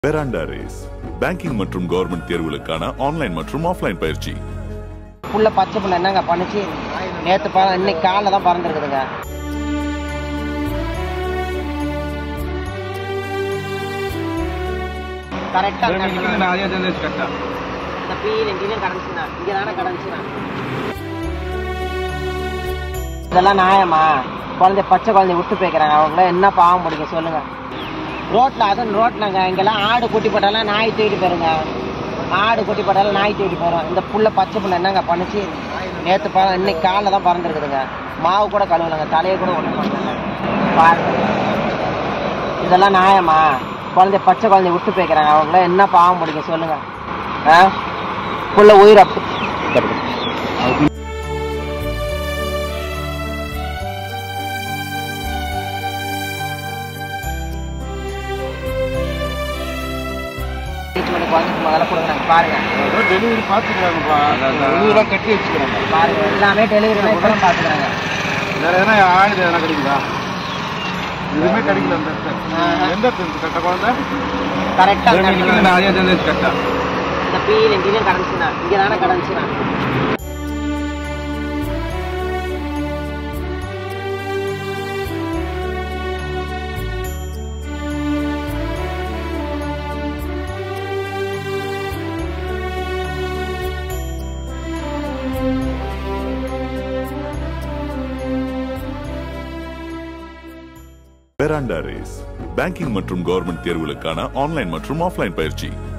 பெராண்டா Race banking மற்றும் government தேர்வுகளுக்கான online மற்றும் ஆஃப்லைன் பயிற்சி புள்ள பச்சை புள்ள என்னங்க பண்ணுச்சு நேற்று ப இன்னைக்கு காலைல தான் பறந்துருக்குதுங்க கரெக்டாக இந்த பீல் எங்கேயும் கடந்துச்சுண்ணா இங்கே தானே கடந்துச்சுண்ணா இதெல்லாம் நியாயமா குழந்தை பச்சை குழந்தை விட்டு போய்க்கிறாங்க அவங்கள என்ன பாவம் பிடிக்கும் சொல்லுங்க ரோட்ல அதுவும் ரோட்லங்க இங்கெல்லாம் ஆடு குட்டி போட்டாலாம் நாய் தூக்கிட்டு போயிருங்க ஆடு குட்டி போட்டாலும் நாய் தூக்கிட்டு போயிடும் இந்த புள்ள பச்சை புள்ள என்னங்க பண்ணுச்சு நேற்று ப இன்னைக்கு காலைல தான் பறந்துருக்குதுங்க மாவு கூட கழுவலைங்க தலையை கூட ஒன்றும் பண்ணல பாருங்க இதெல்லாம் நியாயமா குழந்தை பச்சை குழந்தை விட்டு போய்க்கிறாங்க அவங்கள என்ன பாவம் பிடிக்கும் சொல்லுங்க ஆ புள்ள உயிர் அப்படி ட்ரீட்மெண்ட் குழந்தைக்கு முதல்ல கொடுக்குறாங்க பாருங்க டெலிவரி பார்த்துக்கிறாங்கப்பா உயிரை கட்டி வச்சுக்கிறாங்க பாருங்க எல்லாமே டெலிவரி கூட பார்த்துக்கிறாங்க வேற எதனா ஆயுதம் எதனா கிடைக்குதா எதுவுமே கிடைக்கல அந்த இடத்துல ஆஹா. எந்த இடத்துல இருக்கு கட்ட குழந்தை கரெக்டாக நிறைய ஜெனரேஷன் கட்டா இந்த பீல் எங்கேயும் கடந்துச்சுண்ணா இங்கே தானே கடந்துச்சுண்ணா பெராண்டா ரேஸ் பேங்கிங் மற்றும் கவர்மெண்ட் தேர்வுகளுக்கான ஆன்லைன் மற்றும் ஆஃப்லைன் பயிற்சி